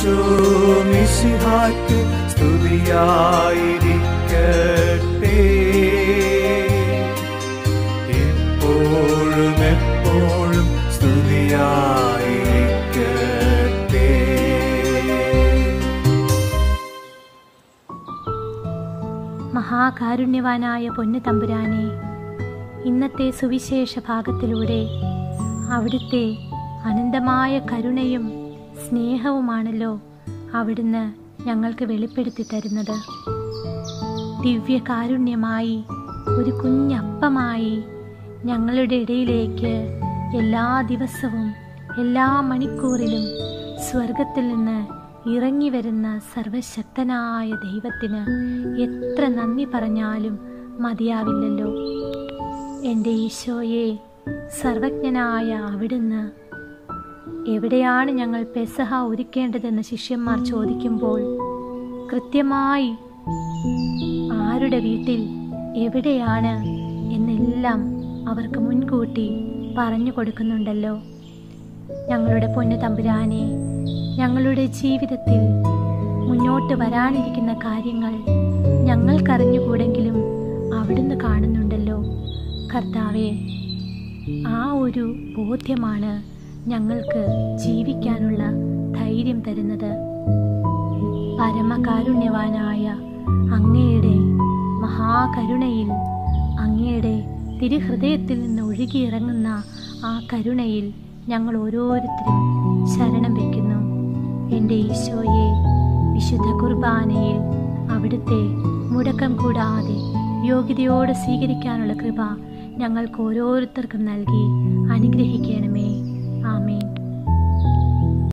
ഈശോ മിശിഹായ്ക്ക് സ്തുതിയായിരിക്കട്ടെ എപ്പോഴും എപ്പോഴും സ്തുതിയായിരിക്കട്ടെ മഹാകാരുണ്യവാനായ പൊന്നു തമ്പുരാനെ ഇന്നത്തെ സുവിശേഷ ഭാഗത്തിലൂടെ അവിടുത്തെ അനന്തമായ കരുണയും സ്നേഹവുമാണല്ലോ അവിടുന്ന് ഞങ്ങൾക്ക് വെളിപ്പെടുത്തി തരുന്നത് ദിവ്യകാരുണ്യമായി ഒരു കുഞ്ഞപ്പമായി ഞങ്ങളുടെ ഇടയിലേക്ക് എല്ലാ ദിവസവും എല്ലാ മണിക്കൂറിലും സ്വർഗത്തിൽ നിന്ന് ഇറങ്ങി വരുന്ന സർവശക്തനായ ദൈവത്തിന് എത്ര നന്ദി പറഞ്ഞാലും മതിയാവില്ലല്ലോ എൻ്റെ ഈശോയെ സർവജ്ഞനായ അവിടുന്ന് എവിടെയാണ് ഞങ്ങൾ പെസഹ ഒരുക്കേണ്ടതെന്ന് ശിഷ്യന്മാർ ചോദിക്കുമ്പോൾ കൃത്യമായി ആരുടെ വീട്ടിൽ എവിടെയാണ് എന്നെല്ലാം അവർക്ക് മുൻകൂട്ടി പറഞ്ഞു കൊടുക്കുന്നുണ്ടല്ലോ ഞങ്ങളുടെ പൊന്നു തമ്പുരാനെ ഞങ്ങളുടെ ജീവിതത്തിൽ മുന്നോട്ട് വരാനിരിക്കുന്ന കാര്യങ്ങൾ ഞങ്ങൾക്കറിഞ്ഞുകൂടെങ്കിലും അവിടുന്ന് കാണുന്നുണ്ടല്ലോ കർത്താവെ ആ ഒരു ബോധ്യമാണ് ഞങ്ങൾക്ക് ജീവിക്കാനുള്ള ധൈര്യം തരുന്നത് പരമകാരുണ്യവാനായ അങ്ങയുടെ മഹാകരുണയിൽ അങ്ങയുടെ തിരുഹൃദയത്തിൽ നിന്ന് ഒഴുകിയിറങ്ങുന്ന ആ കരുണയിൽ ഞങ്ങൾ ഓരോരുത്തരും ശരണം വയ്ക്കുന്നു എൻ്റെ ഈശോയെ വിശുദ്ധ കുർബാനയിൽ അവിടുത്തെ മുടക്കം കൂടാതെ യോഗ്യതയോടെ സ്വീകരിക്കാനുള്ള കൃപ ഞങ്ങൾക്ക് ഓരോരുത്തർക്കും നൽകി അനുഗ്രഹിക്കുക